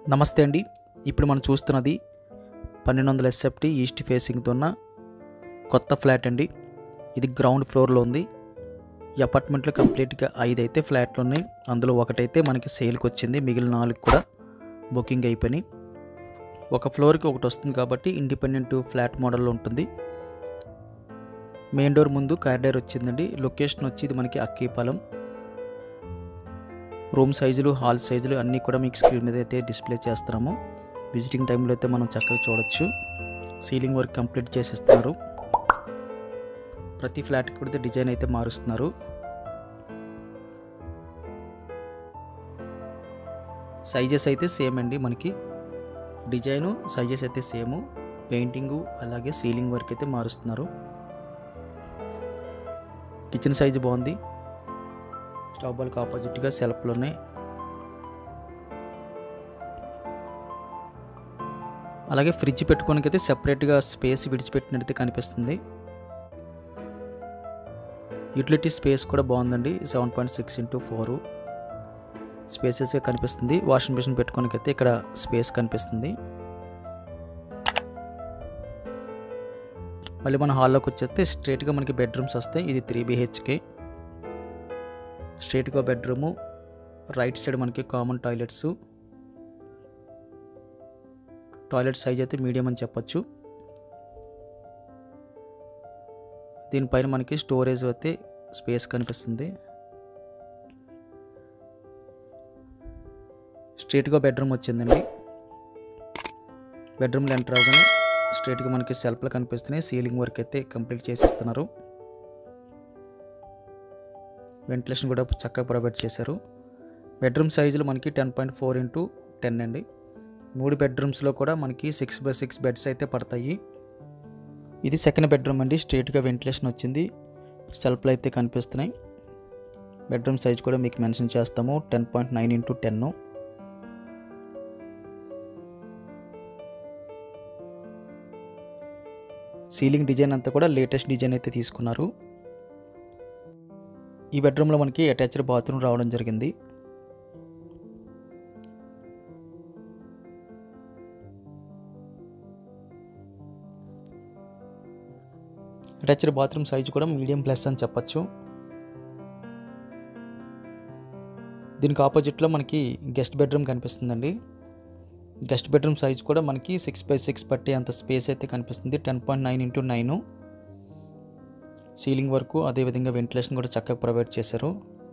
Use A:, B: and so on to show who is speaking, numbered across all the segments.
A: నమస్తే అండి ఇప్పుడు మనం చూస్తున్నది పన్నెండు వందల ఎస్ఎఫ్టీ ఈస్ట్ ఫేసింగ్తో ఉన్న కొత్త ఫ్లాట్ అండి ఇది గ్రౌండ్ ఫ్లోర్లో ఉంది ఈ అపార్ట్మెంట్లో కంప్లీట్గా ఐదు అయితే ఫ్లాట్లు ఉన్నాయి అందులో ఒకటైతే మనకి సేల్కి వచ్చింది మిగిలిన నాలుగు కూడా బుకింగ్ అయిపోయినాయి ఒక ఫ్లోర్కి ఒకటి వస్తుంది కాబట్టి ఇండిపెండెంట్ ఫ్లాట్ మోడల్లో ఉంటుంది మెయిన్ డోర్ ముందు కారిడార్ వచ్చిందండి లొకేషన్ వచ్చి ఇది మనకి అక్కీపాలెం రూమ్ సైజులు హాల్ సైజులు అన్నీ కూడా మీకు స్క్రీన్ మీద అయితే డిస్ప్లే చేస్తున్నాము విజిటింగ్ టైంలో అయితే మనం చక్కగా చూడొచ్చు సీలింగ్ వర్క్ కంప్లీట్ చేసేస్తున్నారు ప్రతి ఫ్లాట్కి కూడా డిజైన్ అయితే మారుస్తున్నారు సైజెస్ అయితే సేమ్ అండి మనకి డిజైను సైజెస్ అయితే సేమ్ పెయింటింగు అలాగే సీలింగ్ వర్క్ అయితే మారుస్తున్నారు కిచెన్ సైజు బాగుంది స్టవ్ బాల్కి ఆపోజిట్గా సెల్ఫ్లు ఉన్నాయి అలాగే ఫ్రిడ్జ్ పెట్టుకోనికి అయితే సెపరేట్గా స్పేస్ విడిచిపెట్టినట్టు కనిపిస్తుంది యూటిలిటీ స్పేస్ కూడా బాగుందండి seven point six into four స్పేసెస్గా కనిపిస్తుంది వాషింగ్ మిషన్ పెట్టుకోనికి అయితే ఇక్కడ స్పేస్ కనిపిస్తుంది మళ్ళీ మన హాల్లోకి వచ్చేస్తే స్ట్రైట్గా మనకి బెడ్రూమ్స్ వస్తాయి ఇది త్రీ బిహెచ్కే స్ట్రైట్గా బెడ్రూము రైట్ సైడ్ మనకి కామన్ టాయిలెట్స్ టాయిలెట్ సైజ్ అయితే మీడియం అని చెప్పొచ్చు దీనిపైన మనకి స్టోరేజ్ అయితే స్పేస్ కనిపిస్తుంది స్ట్రైట్గా బెడ్రూమ్ వచ్చిందండి బెడ్రూమ్లో ఎంటర్ అవగానే స్ట్రైట్గా మనకి సెల్ఫ్లు కనిపిస్తున్నాయి సీలింగ్ వర్క్ అయితే కంప్లీట్ చేసేస్తున్నారు వెంటిలేషన్ కూడా చక్కగా ప్రొవైడ్ చేశారు బెడ్రూమ్ సైజులు మనకి ten point four into ten అండి మూడు బెడ్రూమ్స్లో కూడా మనకి సిక్స్ బై సిక్స్ బెడ్స్ అయితే పడతాయి ఇది సెకండ్ బెడ్రూమ్ అండి స్ట్రైట్గా వెంటిలేషన్ వచ్చింది సెల్ఫ్లు అయితే కనిపిస్తున్నాయి బెడ్రూమ్ సైజ్ కూడా మీకు మెన్షన్ చేస్తాము ten point nine into ten ceiling design అంతా కూడా లేటెస్ట్ డిజైన్ అయితే తీసుకున్నారు ఈ బెడ్రూమ్లో మనకి అటాచ్డ్ బాత్రూమ్ రావడం జరిగింది అటాచ్డ్ బాత్రూమ్ సైజు కూడా మీడియం ప్లస్ అని చెప్పచ్చు దీనికి ఆపోజిట్లో మనకి గెస్ట్ బెడ్రూమ్ కనిపిస్తుందండి గెస్ట్ బెడ్రూమ్ సైజ్ కూడా మనకి సిక్స్ బై సిక్స్ పట్టే అంత స్పేస్ అయితే కనిపిస్తుంది ten point nine into nine ceiling వరకు అదేవిధంగా వెంటిలేషన్ కూడా చక్కగా ప్రొవైడ్ చేశారు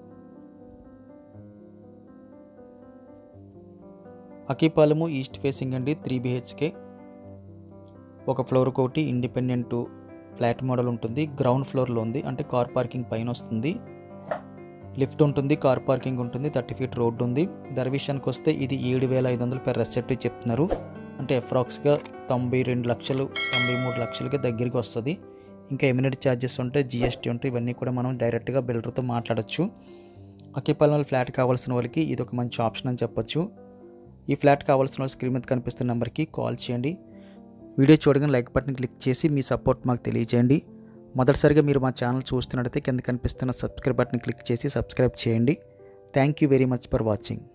A: అకీపాలెము ఈస్ట్ ఫేసింగ్ అండి త్రీ బిహెచ్కే ఒక ఫ్లోర్ ఒకటి ఇండిపెండెంట్ ఫ్లాట్ మోడల్ ఉంటుంది గ్రౌండ్ ఫ్లోర్లో ఉంది అంటే కార్ పార్కింగ్ పైన వస్తుంది లిఫ్ట్ ఉంటుంది కార్ పార్కింగ్ ఉంటుంది థర్టీ ఫీట్ రోడ్డు ఉంది ధర విషయానికి వస్తే ఇది ఏడు వేల ఐదు వందలు పెర్ రెసెప్ట్ చెప్తున్నారు అంటే అప్రాక్స్గా తొంభై రెండు లక్షలు తొంభై మూడు లక్షలకి దగ్గరికి వస్తుంది ఇంకా ఎమినెట్ ఛార్జెస్ ఉంటాయి జిఎస్టీ ఉంటాయి ఇవన్నీ కూడా మనం డైరెక్ట్గా బిల్డర్తో మాట్లాడచ్చు అక్కిపాలెం ఫ్లాట్ కావాల్సిన వాళ్ళకి ఇది ఒక మంచి ఆప్షన్ అని చెప్పొచ్చు ఈ ఫ్లాట్ కావాల్సిన వాళ్ళు స్క్రీన్ మీద కనిపిస్తున్న నెంబర్కి కాల్ చేయండి వీడియో చూడగానే లైక్ బటన్ క్లిక్ చేసి మీ సపోర్ట్ మాకు తెలియజేయండి మొదటిసారిగా మీరు మా ఛానల్ చూస్తున్నట్టయితే కింద కనిపిస్తున్న సబ్స్క్రైబ్ బటన్ క్లిక్ చేసి సబ్స్క్రైబ్ చేయండి thank you very much for watching